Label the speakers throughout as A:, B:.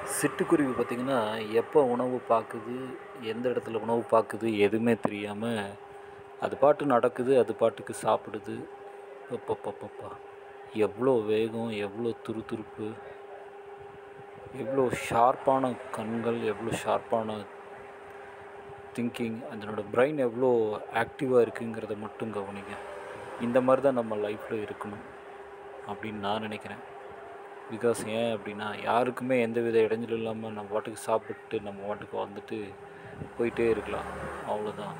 A: சிட்டுக்குருவி பார்த்திங்கன்னா எப்போ உணவு பார்க்குது எந்த இடத்துல உணவு பார்க்குது எதுவுமே தெரியாமல் அது பாட்டு நடக்குது அது பாட்டுக்கு சாப்பிடுது அப்பப்பப்பப்பா எவ்வளோ வேகம் எவ்வளோ துருதுருப்பு எவ்வளோ ஷார்ப்பான கண்கள் எவ்வளோ ஷார்ப்பான திங்கிங் அதனோட பிரெயின் எவ்வளோ ஆக்டிவாக இருக்குங்கிறத மட்டும் கவனிங்க இந்த மாதிரி தான் நம்ம லைஃப்பில் இருக்கணும் அப்படின்னு நான் நினைக்கிறேன் பிகாஸ் ஏன் அப்படின்னா யாருக்குமே எந்த வித இடைஞ்சலும் இல்லாமல் நம்ம பாட்டுக்கு சாப்பிட்டு நம்ம பாட்டுக்கு வந்துட்டு போயிட்டே இருக்கலாம் அவ்வளோதான்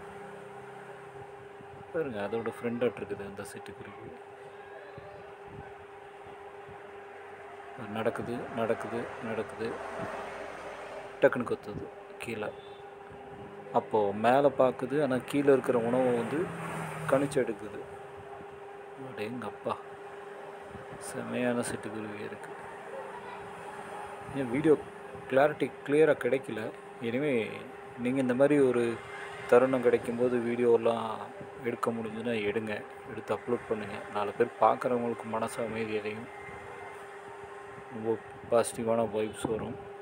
A: பாருங்க அதோட ஃப்ரெண்டாட் இருக்குது அந்த சிட்டுக்குருவி நடக்குது நடக்குது நடக்குது டக்குன்னு கொத்துது கீழே அப்போது மேலே பார்க்குது ஆனால் கீழே இருக்கிற உணவை வந்து கணிச்சு எடுக்குது அடேங்கப்பா செமையான சிட்டுக்குருவி இருக்குது ஏன் வீடியோ கிளாரிட்டி கிளியராக கிடைக்கல எனவே நீங்கள் இந்த மாதிரி ஒரு தருணம் கிடைக்கும்போது வீடியோலாம் எடுக்க முடிஞ்சுன்னா எடுங்க எடுத்து அப்லோட் பண்ணுங்கள் நாலு பேர் பார்க்குறவங்களுக்கு மனசு அமைதி அடையும் ரொம்ப பாசிட்டிவான வைப்ஸ் வரும்